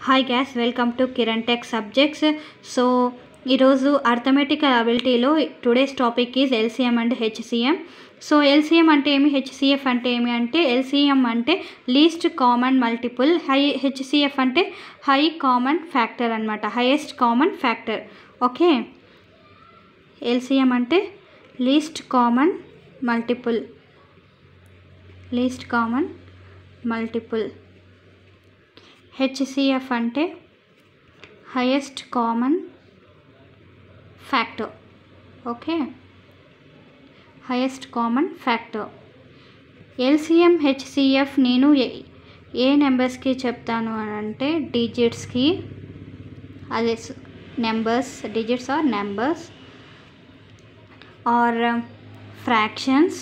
hi guys welcome to Kiran tech subjects so ఈరోజు arithmetic అబిలిటీలో today's topic is LCM and HCM so LCM అంటే ఏమి HCF అంటే ఏమి అంటే ఎల్సిఎం అంటే least common multiple high HCF అంటే హై కామన్ ఫ్యాక్టర్ అనమాట highest common factor okay LCM అంటే least common multiple least common multiple HCF అంటే highest common factor okay highest common factor LCM HCF నేను ఏ ఏ నెంబర్స్కి చెప్తాను అని అంటే డిజిట్స్కి అదే numbers digits or numbers or fractions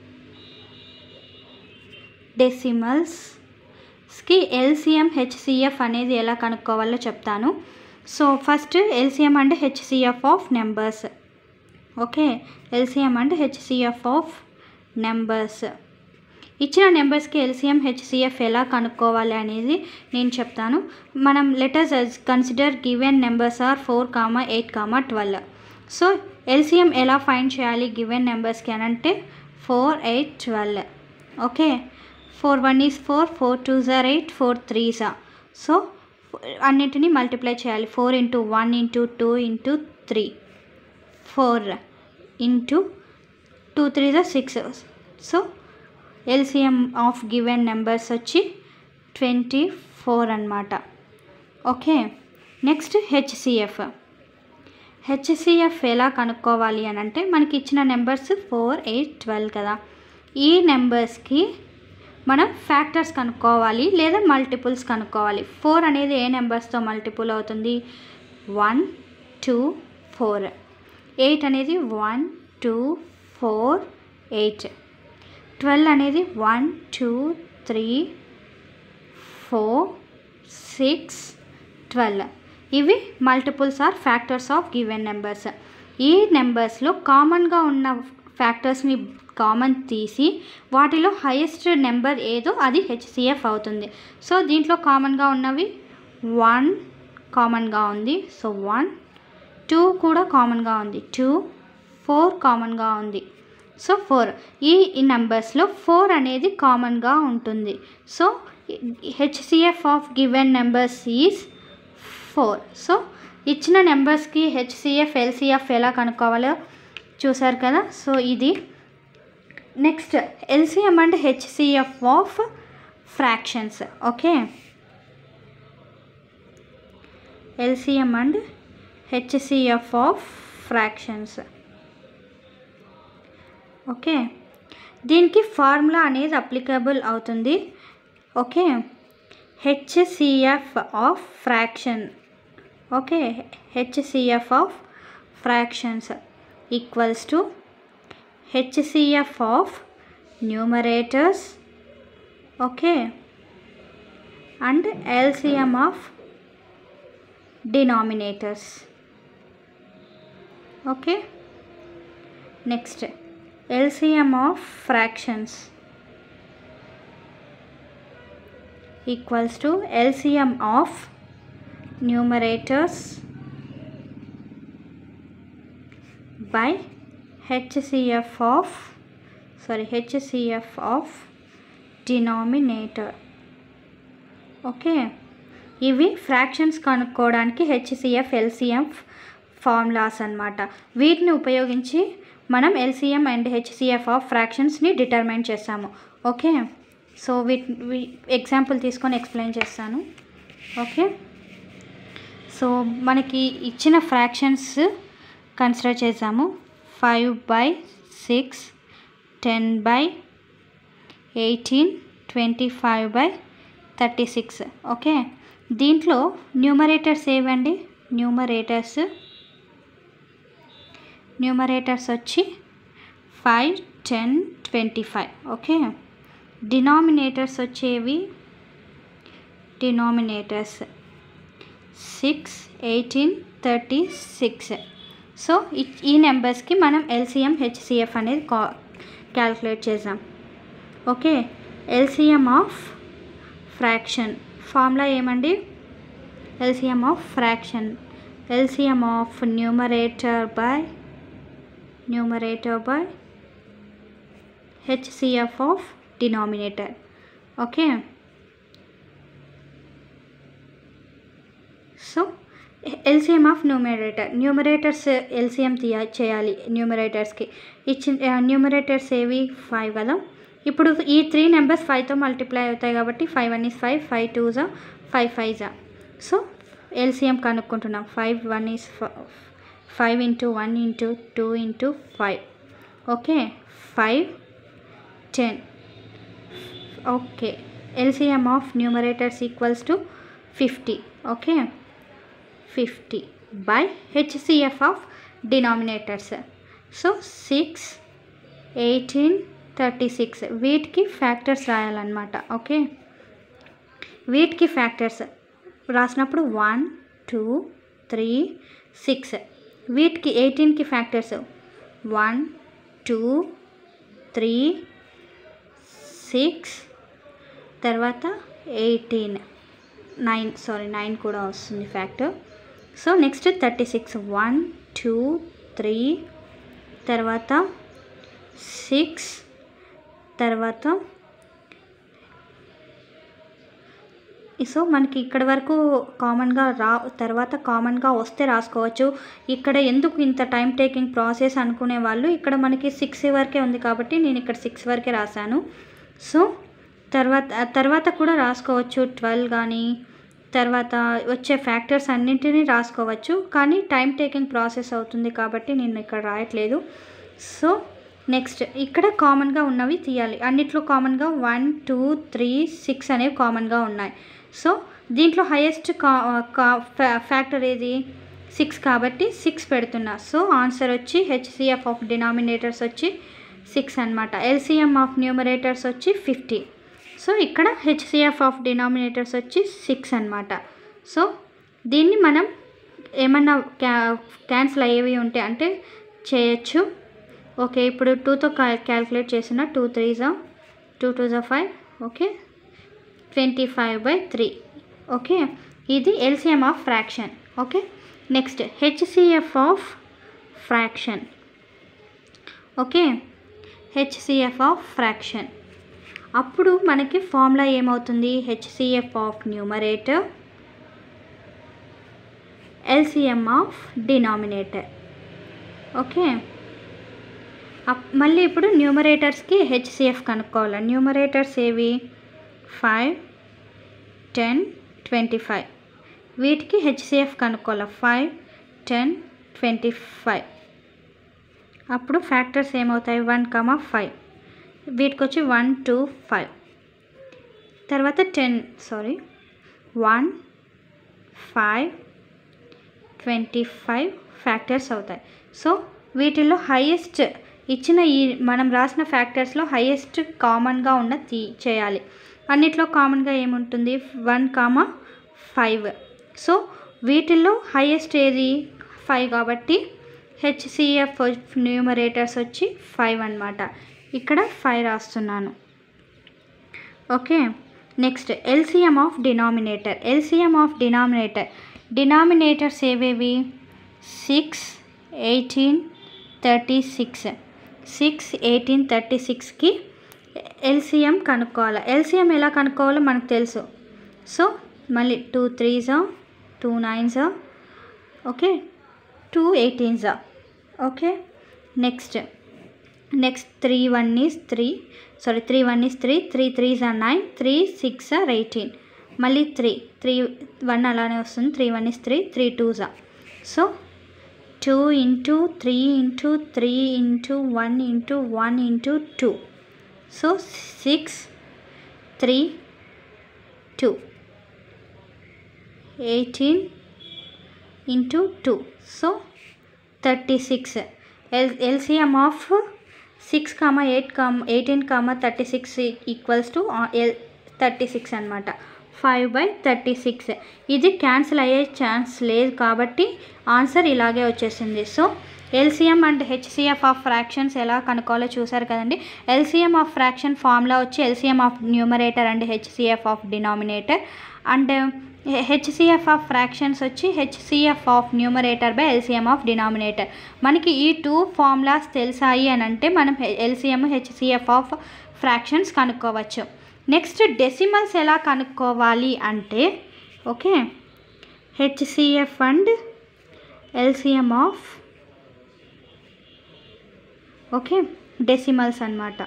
డెసిమల్స్కి ఎల్సిఎం హెచ్సిఎఫ్ అనేది ఎలా కనుక్కోవాలో చెప్తాను సో ఫస్ట్ ఎల్సిఎం అంటే HCF of numbers okay LCM అంటే హెచ్సిఎఫ్ ఆఫ్ నెంబర్స్ ఇచ్చిన నెంబర్స్కి ఎల్సిఎం హెచ్సిఎఫ్ ఎలా కనుక్కోవాలి అనేది నేను చెప్తాను మనం letters consider given numbers are four comma eight comma twelve so LCM ఎలా ఫైండ్ చేయాలి గివెన్ నెంబర్స్కి అని అంటే four eight twelve okay four one is four four two జార్ ఎయిట్ ఫోర్ త్రీ జా సో అన్నిటినీ మల్టిప్లై చేయాలి four into one into two into three four into two three జా six so LCM of given numbers వచ్చి twenty four అనమాట okay next HCF HCF ఎలా కనుక్కోవాలి అని అంటే మనకి ఇచ్చిన నెంబర్స్ ఫోర్ ఎయిట్ ట్వెల్వ్ కదా ఈ నెంబర్స్కి మనం ఫ్యాక్టర్స్ కనుక్కోవాలి లేదా మల్టిపుల్స్ కనుక్కోవాలి ఫోర్ అనేది ఏ నెంబర్స్తో మల్టిపుల్ అవుతుంది వన్ టూ ఫోర్ ఎయిట్ అనేది one two four eight twelve అనేది one two three four six twelve ఇవి multiples are factors of given numbers ఈ నెంబర్స్లో కామన్గా ఉన్న ఫ్యాక్టర్స్ని కామన్ తీసి వాటిలో హైయెస్ట్ నెంబర్ ఏదో అది హెచ్సిఎఫ్ అవుతుంది సో దీంట్లో కామన్గా ఉన్నవి వన్ కామన్గా ఉంది సో వన్ టూ కూడా కామన్గా ఉంది టూ ఫోర్ కామన్గా ఉంది సో ఫోర్ ఈ నెంబర్స్లో ఫోర్ అనేది కామన్గా ఉంటుంది so HCF of given numbers is four so ఇచ్చిన నెంబర్స్కి హెచ్సిఎఫ్ ఎల్సిఎఫ్ ఎలా కనుక్కోవాలో చూసారు కదా సో ఇది నెక్స్ట్ ఎల్సిఎం అంటే HCF of fractions okay LCM and HCF of fractions okay దీనికి ఫార్ములా అనేది అప్లికబుల్ అవుతుంది okay HCF of fraction okay HCF of fractions equals to HCF of numerators okay and LCM of denominators okay next LCM of fractions equals to LCM of numerators by HCF of sorry HCF of denominator okay ఇవి fractions కనుక్కోవడానికి HCF LCF formulas అనమాట వీటిని ఉపయోగించి మనం LCM and HCF of ఫ్రాక్షన్స్ని determine చేస్తాము okay so వీటి example తీసుకొని ఎక్స్ప్లెయిన్ చేస్తాను ఓకే సో మనకి ఇచ్చిన ఫ్రాక్షన్స్ కన్సిడర్ చేసాము five by six ten by eighteen twenty five by thirty six okay దీంట్లో న్యూమరేటర్స్ ఏవండి న్యూమరేటర్స్ న్యూమరేటర్స్ వచ్చి five ten twenty five okay denominators వచ్చేవి denominators six eighteen thirty six so ఈ నెంబర్స్కి మనం ఎల్సిఎం హెచ్సిఎఫ్ అనేది కా క్యాల్కులేట్ చేసాం okay LCM of fraction formula ఏమండి LCM of fraction LCM of numerator by numerator by HCF of denominator okay so LCM of numerator numerators LCM తీయ చేయాలి న్యూమరేటర్స్కి ఇచ్చిన న్యూమరేటర్స్ ఏవి ఫైవ్ కదా ఇప్పుడు ఈ త్రీ నెంబర్స్ ఫైవ్తో మల్టిప్లై అవుతాయి కాబట్టి five one is five five two జా ఫైవ్ ఫైవ్ జా సో ఎల్సిఎం కనుక్కుంటున్నాం five one is five into one into two into five okay five ten okay LCM of numerators equals to fifty okay fifty by HCF of denominators so six eighteen thirty six వీటికి factors రాయాలన్నమాట okay వీటికి factors రాసినప్పుడు one two three six వీటికి ఎయిటీన్కి factors one two three six తర్వాత eighteen nine sorry nine కూడా వస్తుంది factor so next thirty six one two three తర్వాత సిక్స్ తర్వాత సో మనకి ఇక్కడ వరకు కామన్గా రా తర్వాత కామన్గా వస్తే రాసుకోవచ్చు ఇక్కడ ఎందుకు ఇంత టైం టేకింగ్ ప్రాసెస్ అనుకునే వాళ్ళు ఇక్కడ మనకి సిక్స్ వరకే ఉంది కాబట్టి నేను ఇక్కడ సిక్స్ వరకే రాశాను సో తర్వాత తర్వాత కూడా రాసుకోవచ్చు ట్వెల్వ్ కానీ తర్వాత వచ్చే ఫ్యాక్టర్స్ అన్నింటినీ రాసుకోవచ్చు కానీ టైం టేకింగ్ ప్రాసెస్ అవుతుంది కాబట్టి నేను ఇక్కడ రాయట్లేదు సో నెక్స్ట్ ఇక్కడ కామన్గా ఉన్నవి తీయాలి అన్నిట్లో కామన్గా వన్ టూ త్రీ సిక్స్ అనేవి కామన్గా ఉన్నాయి సో దీంట్లో హైయెస్ట్ కా ఫ్యాక్టర్ ఏది సిక్స్ కాబట్టి సిక్స్ పెడుతున్నా సో ఆన్సర్ వచ్చి హెచ్సిఎఫ్ ఆఫ్ డినామినేటర్స్ వచ్చి సిక్స్ అనమాట ఎల్సిఎం ఆఫ్ న్యూమరేటర్స్ వచ్చి ఫిఫ్టీ సో ఇక్కడ హెచ్సిఎఫ్ ఆఫ్ డినామినేటర్స్ వచ్చి సిక్స్ అనమాట సో దీన్ని మనం ఏమన్నా క్యా క్యాన్సిల్ అయ్యేవి ఉంటే అంటే చేయొచ్చు ఓకే ఇప్పుడు టూతో క్యాల్కులేట్ చేసిన టూ త్రీ జా టూ టూ జా five okay twenty five by three okay ఇది LCM of fraction okay next HCF of fraction okay HCF of fraction అప్పుడు మనకి ఫార్ములా ఏమవుతుంది HCF of numerator LCM of denominator okay మళ్ళీ ఇప్పుడు న్యూమరేటర్స్కి HCF కనుక్కోవాలి న్యూమరేటర్స్ ఏవి ఫైవ్ టెన్ ట్వంటీ ఫైవ్ వీటికి హెచ్సిఎఫ్ కనుక్కోవాలి ఫైవ్ టెన్ ట్వంటీ ఫైవ్ అప్పుడు ఫ్యాక్టర్స్ ఏమవుతాయి వన్ కమా ఫైవ్ వీటికి వచ్చి వన్ టూ ఫైవ్ తర్వాత ten sorry one five twenty five factors అవుతాయి సో వీటిల్లో హైయెస్ట్ ఇచ్చిన ఈ మనం రాసిన ఫ్యాక్టర్స్లో హైయెస్ట్ కామన్గా ఉన్న తీ చేయాలి అన్నిట్లో కామన్గా ఏముంటుంది వన్ కామా ఫైవ్ సో వీటిల్లో హైయెస్ట్ ఏది ఫైవ్ కాబట్టి హెచ్సిఎఫ్ న్యూమరేటర్స్ వచ్చి ఫైవ్ అనమాట ఇక్కడ ఫైవ్ రాస్తున్నాను okay next LCM of denominator LCM of denominator denominators ఏవేవి six eighteen thirty six six eighteen thirty సిక్స్కి ఎల్సిఎం కనుక్కోవాలి ఎల్సిఎం ఎలా కనుక్కోవాలో మనకు తెలుసు సో మళ్ళీ టూ త్రీజా టూ నైన్సా ఓకే టూ ఎయిటీన్సా okay next next three one is three sorry three one is three three threes are nine three six are eighteen మళ్ళీ త్రీ త్రీ వన్ అలానే వస్తుంది three one is three three టూసా so two into three into three into one into one into two so six three two eighteen into two so thirty six L LCM of six comma eight comma eighteen comma thirty six equals to L thirty six అనమాట five by thirty six ఇది cancel అయ్యే chance లేదు కాబట్టి answer ఇలాగే వచ్చేసింది so LCM and HCF of fractions ఎలా కనుక్కోవాలో చూసారు కదండి ఎల్సిఎం ఆఫ్ ఫ్రాక్షన్ ఫార్ములా వచ్చి LCM of numerator and HCF of denominator and HCF of fractions వచ్చి HCF of numerator by LCM of denominator మనకి ఈ టూ ఫార్ములాస్ తెలిసాయి అని అంటే మనం ఎల్సిఎం హెచ్సిఎఫ్ ఆఫ్ ఫ్రాక్షన్స్ కనుక్కోవచ్చు నెక్స్ట్ డెసిమల్స్ ఎలా కనుక్కోవాలి అంటే okay HCF and LCM of okay decimals అన్నమాట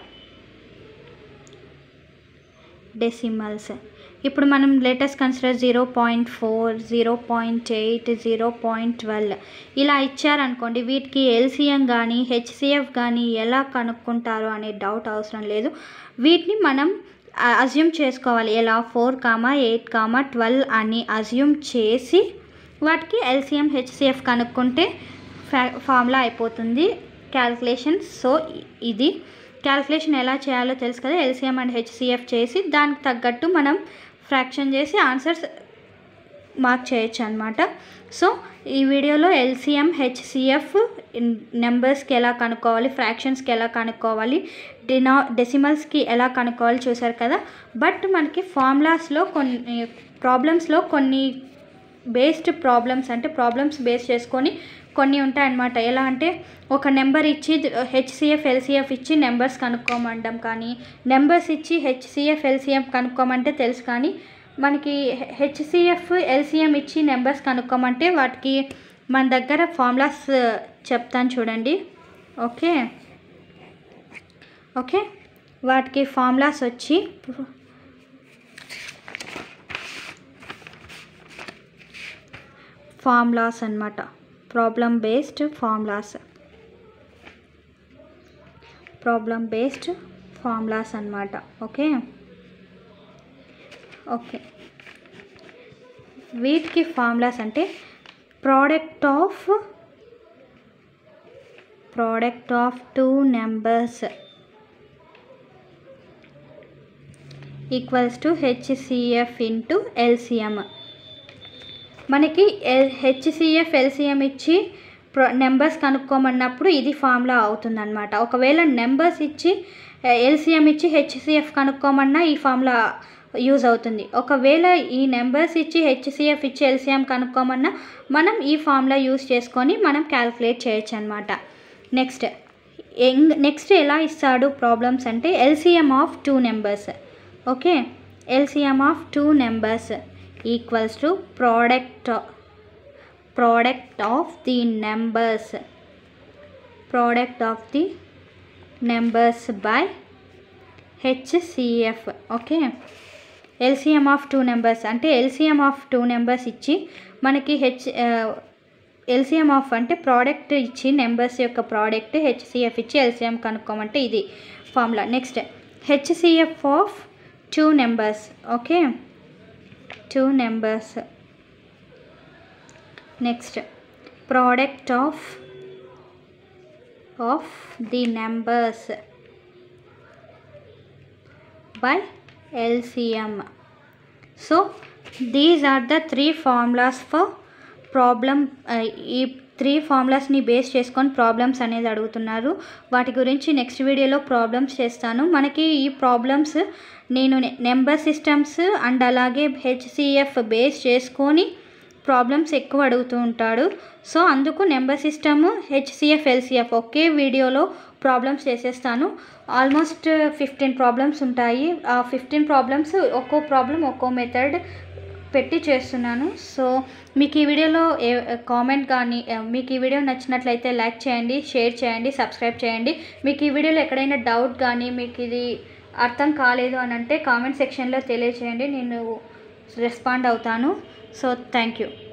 డెసిమల్స్ ఇప్పుడు మనం latest consider zero point four zero point eight zero point twelve ఇలా ఇచ్చారనుకోండి వీటికి ఎల్సిఎం కానీ హెచ్సిఎఫ్ కానీ ఎలా కనుక్కుంటారు అనే డౌట్ అవసరం లేదు వీటిని మనం అజ్యూమ్ చేసుకోవాలి ఎలా four comma eight comma twelve అని అజ్యూమ్ చేసి వాటికి ఎల్సిఎం హెచ్సిఎఫ్ కనుక్కుంటే ఫా ఫార్ములా అయిపోతుంది క్యాల్కులేషన్ సో ఇది క్యాల్కులేషన్ ఎలా చేయాలో తెలుసు కదా ఎల్సిఎం అండ్ హెచ్సిఎఫ్ చేసి దానికి తగ్గట్టు మనం ఫ్రాక్షన్ చేసి ఆన్సర్స్ మార్క్ చేయొచ్చు అనమాట సో ఈ వీడియోలో ఎల్సిఎం హెచ్సిఎఫ్ నెంబర్స్కి ఎలా కనుక్కోవాలి ఫ్రాక్షన్స్కి ఎలా కనుక్కోవాలి డినా డెసిమల్స్కి ఎలా కనుక్కోవాలి చూసారు కదా బట్ మనకి ఫార్ములాస్లో కొన్ని ప్రాబ్లమ్స్లో కొన్ని బేస్డ్ ప్రాబ్లమ్స్ అంటే ప్రాబ్లమ్స్ బేస్ చేసుకొని కొన్ని ఉంటాయన్నమాట ఎలా అంటే ఒక నెంబర్ ఇచ్చి హెచ్సిఎఫ్ ఎల్సిఎఫ్ ఇచ్చి నెంబర్స్ కనుక్కోమండం కానీ నెంబర్స్ ఇచ్చి హెచ్సిఎఫ్ ఎల్సిఎఫ్ కనుక్కోమంటే తెలుసు కానీ మనకి హెచ్సిఎఫ్ ఎల్సిఎం ఇచ్చి నెంబర్స్ కనుక్కోమంటే వాటికి మన దగ్గర ఫార్ములాస్ చెప్తాను చూడండి ఓకే ఓకే వాటికి ఫార్ములాస్ వచ్చి ఫార్ములాస్ అన్నమాట problem based formulas problem based formulas అన్నమాట ఓకే ఓకే వీటికి ఫార్ములాస్ అంటే product of product of two numbers equals to HCF into LCM మనకి ఎల్ హెచ్సిఎఫ్ ఎల్సిఎం ఇచ్చి ప్రో నెంబర్స్ కనుక్కోమన్నప్పుడు ఇది ఫార్ములా అవుతుందన్నమాట ఒకవేళ నెంబర్స్ ఇచ్చి ఎల్సిఎం ఇచ్చి హెచ్సిఎఫ్ కనుక్కోమన్నా ఈ ఫార్ములా యూజ్ అవుతుంది ఒకవేళ ఈ నెంబర్స్ ఇచ్చి హెచ్సిఎఫ్ ఇచ్చి ఎల్సిఎం కనుక్కోమన్నా మనం ఈ ఫార్ములా యూజ్ చేసుకొని మనం క్యాల్కులేట్ చేయొచ్చు అనమాట నెక్స్ట్ ఎంగ్ నెక్స్ట్ ఎలా ఇస్తాడు ప్రాబ్లమ్స్ అంటే LCM of two numbers okay LCM of two numbers equals to product product of the numbers product of the numbers by HCF okay LCM of two numbers అంటే LCM of two numbers ఇచ్చి మనకి H LCM of అంటే product ఇచ్చి numbers యొక్క product HCF ఇచ్చి LCM కనుక్కోమంటే ఇది formula next HCF of two numbers okay two numbers next product of of the numbers by LCM so these are the three formulas for problem ఈ three ఫార్ములాస్ని base చేసుకొని problems అనేది అడుగుతున్నారు వాటి గురించి నెక్స్ట్ వీడియోలో ప్రాబ్లమ్స్ చేస్తాను మనకి ఈ ప్రాబ్లమ్స్ నేను నెంబర్ సిస్టమ్స్ అండ్ అలాగే హెచ్సిఎఫ్ బేస్ చేసుకొని ప్రాబ్లమ్స్ ఎక్కువ అడుగుతూ ఉంటాడు సో అందుకు నెంబర్ సిస్టమ్ హెచ్సిఎఫ్ ఎల్సిఎఫ్ ఒకే వీడియోలో ప్రాబ్లమ్స్ చేసేస్తాను ఆల్మోస్ట్ ఫిఫ్టీన్ ప్రాబ్లమ్స్ ఉంటాయి ఆ ఫిఫ్టీన్ ప్రాబ్లమ్స్ ఒక్కో ప్రాబ్లం ఒక్కో మెథడ్ పెట్టి చేస్తున్నాను సో మీకు ఈ వీడియోలో ఏ కామెంట్ కానీ మీకు ఈ వీడియో నచ్చినట్లయితే లైక్ చేయండి షేర్ చేయండి సబ్స్క్రైబ్ చేయండి మీకు ఈ వీడియోలో ఎక్కడైనా డౌట్ కానీ మీకు ఇది అర్థం కాలేదు అని అంటే కామెంట్ సెక్షన్లో తెలియచేయండి నేను రెస్పాండ్ అవుతాను సో థ్యాంక్ యూ